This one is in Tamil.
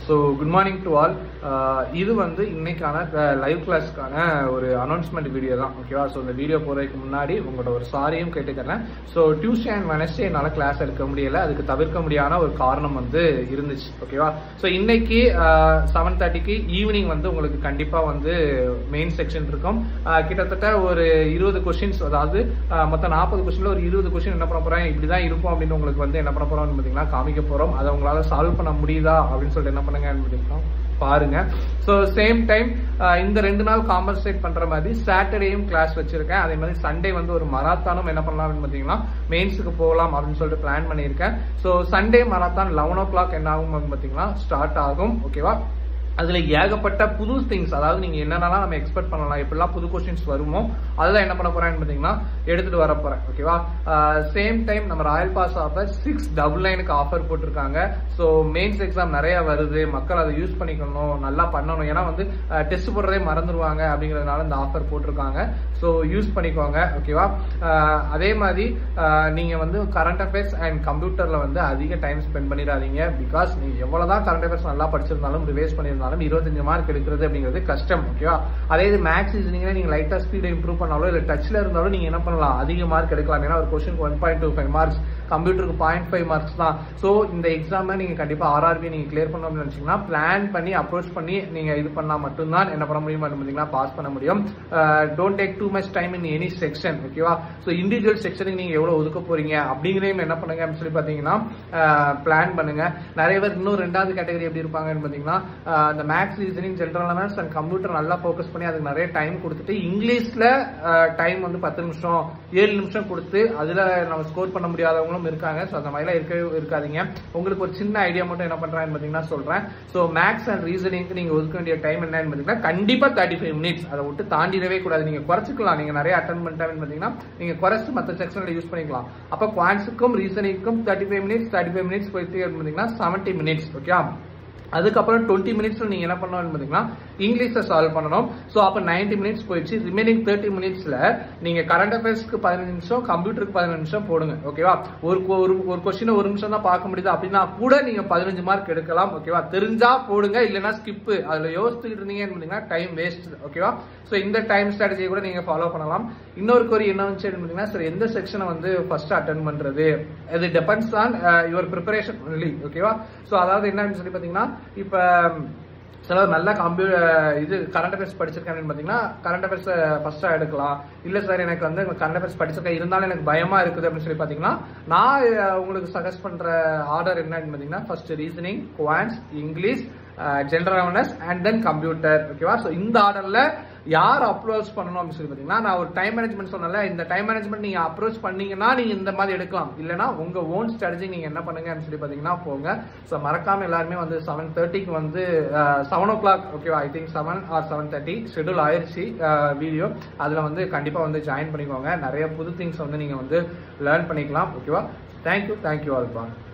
so good morning to all இது வந்து இன்னைக்கான லைவ் கிளாஸ்க்கான ஒரு அனௌன்ஸ்மெண்ட் வீடியோ தான் ஓகேவா ஸோ இந்த வீடியோ போகிறதுக்கு முன்னாடி உங்களோட ஒரு சாரியும் கேட்டுக்கிறேன் ஸோ டியூஸ்டே அண்ட் வெனஸ்டே என்னால் கிளாஸ் எடுக்க முடியல அதுக்கு தவிர்க்க முடியாத ஒரு காரணம் வந்து இருந்துச்சு ஓகேவா ஸோ இன்னைக்கு செவன் தேர்ட்டிக்கு ஈவினிங் வந்து உங்களுக்கு கண்டிப்பாக வந்து மெயின் செக்ஷன் இருக்கும் ஆஹ் கிட்டத்தட்ட ஒரு இருபது கொஷின்ஸ் அதாவது ஆஹ் மொத்தம் நாற்பது கொஸ்டின்ல ஒரு இருபது கொஸ்டின் என்ன பண்ண போறேன் இப்படிதான் இருக்கும் அப்படின்னு உங்களுக்கு வந்து என்ன பண்ண போறோம்னு பார்த்தீங்கன்னா காமிக்க போறோம் அதை உங்களால சால்வ் பண்ண முடியுதா அப்படின்னு சொல்லிட்டு என்ன பண்ணுங்க பார்த்தீங்கன்னா பாருங்க ஸோ சேம் டைம் இந்த ரெண்டு நாள் காம்பன்சேட் பண்ற மாதிரி சாட்டர்டேயும் கிளாஸ் வச்சிருக்கேன் அதே மாதிரி சண்டே வந்து ஒரு மராத்தானும் என்ன பண்ணலாம் அப்படின்னு பார்த்தீங்கன்னா மெயின்ஸுக்கு போகலாம் அப்படின்னு சொல்லிட்டு பிளான் பண்ணியிருக்கேன் so Sunday marathon eleven o'clock என்ன ஆகும் அப்படின்னு பார்த்தீங்கன்னா ஸ்டார்ட் ஆகும் ஓகேவா அதுல ஏகப்பட்ட புது திங்ஸ் அதாவது நீங்க என்னென்னலாம் நம்ம எக்ஸ்பெக்ட் பண்ணலாம் எப்படிலாம் புது கொஸ்டின்ஸ் வருமோ அதெல்லாம் என்ன பண்ண போறேன்னு பாத்தீங்கன்னா எடுத்துட்டு வர போறேன் ஓகேவா சேம் டைம் நம்ம royal pass offer six double நைனுக்கு ஆஃபர் போட்டிருக்காங்க ஸோ மெயின்ஸ் எக்ஸாம் நிறைய வருது மக்கள் அதை யூஸ் பண்ணிக்கணும் நல்லா பண்ணணும் ஏன்னா வந்து டெஸ்ட் போடுறதே மறந்துடுவாங்க அப்படிங்கறதுனால இந்த ஆஃபர் போட்டிருக்காங்க ஸோ யூஸ் பண்ணிக்கோங்க ஓகேவா அதே மாதிரி அஹ், நீங்க வந்து கரண்ட் அஃபேர்ஸ் அண்ட் கம்ப்யூட்டர்ல வந்து அதிக டைம் ஸ்பெண்ட் பண்ணிடாதீங்க பிகாஸ் நீங்க எவ்வளவுதான் கரண்ட் அஃபேர்ஸ் நல்லா படிச்சிருந்தாலும் ரிவைஸ் பண்ணியிருந்தாலும் இருபத்தஞ்சு மார்க் எடுக்கிறது அப்படிங்கிறது கஷ்டம் ஓகேவா அதே இது மேக்ஸ் ரீசனிங்ல நீங்க லைட்டா ஸ்பீடை இம்ப்ரூவ் பண்ணாலும் இல்ல டச்ல இருந்தாலும் நீங்க என்ன பண்ணலாம் அதிக மார்க் எடுக்கலாம் ஏன்னா ஒரு question one point two five marks கம்ப்யூட்டருக்கு பாயிண்ட் ஃபைவ் மார்க்ஸ் தான் ஸோ இந்த எக்ஸாமை நீங்க கண்டிப்பா ஆர்ஆர்பி நீங்க கிளியர் பண்ணணும்னு நினைச்சீங்கன்னா பிளான் பண்ணி அப்ரோச் பண்ணி நீங்க இது பண்ணா மட்டும்தான் என்ன பண்ண முடியும் பார்த்தீங்கன்னா பாஸ் பண்ண முடியும் don't take too much time in any section ஓகேவா ஸோ இண்டிவிஜுவல் செக்ஷனுக்கு நீங்க எவ்வளவு ஒதுக்க போறீங்க அப்படிங்கிறதையும் என்ன பண்ணுங்க அப்படின்னு சொல்லி பாத்தீங்கன்னா பிளான் பண்ணுங்க நிறைய பேர் இன்னும் ரெண்டாவது கேட்டகரி எப்படி இருப்பாங்கன்னு பாத்தீங்கன்னா ஆஹ் இந்த maths reasoning general awareness and computer நல்லா ஃபோக்கஸ் பண்ணி அதுக்கு நிறைய டைம் கொடுத்துட்டு இங்கிலீஷ்ல டைம் வந்து பத்து நிமிஷம் ஏழு நிமிஷம் கொடுத்து அதுல நம்ம ஸ்கோர் பண்ண முடியாதவங்களும் இருக்காங்க ஸோ அந்த மாதிரிலாம் இருக்கவே இருக்காதீங்க உங்களுக்கு ஒரு சின்ன ஐடியா மட்டும் என்ன பண்றேன்னு பாத்தீங்கன்னா சொல்றேன் ஸோ மேக்ஸ் அண்ட் ரீசனிங்க்கு நீங்க ஒதுக்க வேண்டிய டைம் என்னன்னு பாத்தீங்கன்னா கண்டிப்பா தேர்ட்டி ஃபைவ் மினிட்ஸ் அதை விட்டு தாண்டிடவே கூடாது நீங்க குறைச்சிக்கலாம் நீங்க நிறைய அட்டன் பண்ணிட்டாங்கன்னு பாத்தீங்கன்னா நீங்க குறைச்சு மற்ற செக்ஷன்ல யூஸ் பண்ணிக்கலாம் அப்ப குவான்ஸுக்கும் ரீசனிங்க்கும் thirty five minutes thirty five minutes போயிட்டு பாத்தீங்கன்னா செவன்ட்டி மினிட்ஸ் ஓகே அதுக்கப்புறம் டுவெண்ட்டி மினிட்ஸ்ல நீங்க என்ன பண்ணணும் பாத்தீங்கன்னா இங்கிலீஷ்ல சால்வ் பண்ணணும் ஸோ அப்ப நைன்டி மினிட்ஸ் போயிடுச்சு ரிமைனிங் தேர்ட்டி மினிட்ஸ்ல நீங்க கரண்ட் அஃபேர்ஸ்க்கு பதினஞ்சு நிமிஷம் கம்ப்யூட்டருக்கு பதினஞ்சு நிமிஷம் போடுங்க ஓகேவா ஒரு கொ- ஒரு ஒரு கொஸ்டின் ஒரு நிமிஷம் தான் பார்க்க முடியுது அப்படின்னா கூட நீங்க பதினஞ்சு மார்க் எடுக்கலாம் ஓகேவா தெரிஞ்சா போடுங்க இல்லைன்னா ஸ்கிப் அதுல யோசிச்சுக்கிட்டு இருந்தீங்கன்னு பாத்தீங்கன்னா டைம் வேஸ்ட் ஓகேவா ஸோ இந்த டைம் ஸ்ட்ராட்டஜியை கூட நீங்க ஃபாலோ பண்ணலாம் இன்னொரு கொரி என்ன வந்துச்சு பாத்தீங்கன்னா சரி எந்த செக்ஷனை வந்து ஃபர்ஸ்ட் அட்டன் பண்றது இது depends on your preparation only ஓகேவா ஸோ அதாவது என்னன்னு சொல்லி பாத்தீங்கன்னா இப்ப சிலர் நல்ல கம்ப்யூட்டர் இது கரண்ட் அஃபேர்ஸ் படிச்சிருக்காங்கன்னு பார்த்தீங்கன்னா கரண்ட் அஃபேர்ஸ் ஃபர்ஸ்டா எடுக்கலாம் இல்ல சார் எனக்கு வந்து கரண்ட் அஃபேர்ஸ் படிச்சிருக்கேன் இருந்தாலும் எனக்கு பயமா இருக்குது அப்படின்னு சொல்லி பார்த்தீங்கன்னா நான் அஹ், உங்களுக்கு சஜஸ்ட் பண்ற ஆர்டர் என்னன்னு பார்த்தீங்கன்னா first reasoning quants English general awareness and then computer ஓகேவா ஸோ இந்த ஆர்டர்ல யார் அப்ரோச் பண்ணணும் அப்படின்னு சொல்லி பார்த்தீங்கன்னா நான் ஒரு டைம் மேனேஜ்மெண்ட் சொன்னல இந்த டைம் மேனேஜ்மெண்ட் நீங்க அப்ரோச் பண்ணீங்கன்னா நீங்க இந்த மாதிரி எடுக்கலாம் இல்லைன்னா உங்க ஓன் ஸ்ட்ராட்டஜி நீங்க என்ன பண்ணுங்க அப்படின்னு சொல்லி பார்த்தீங்கன்னா போங்க ஸோ மறக்காம எல்லாருமே வந்து செவன் தேர்ட்டிக்கு வந்து செவன் ஓ கிளாக் ஓகேவா I think seven or seven thirty schedule ஆயிருச்சு வீடியோ அதுல வந்து கண்டிப்பா வந்து ஜாயின் பண்ணிக்கோங்க நிறைய புது திங்ஸ் வந்து நீங்க வந்து லேர்ன் பண்ணிக்கலாம் ஓகேவா தேங்க்யூ தேங்க்யூ ஆல் பா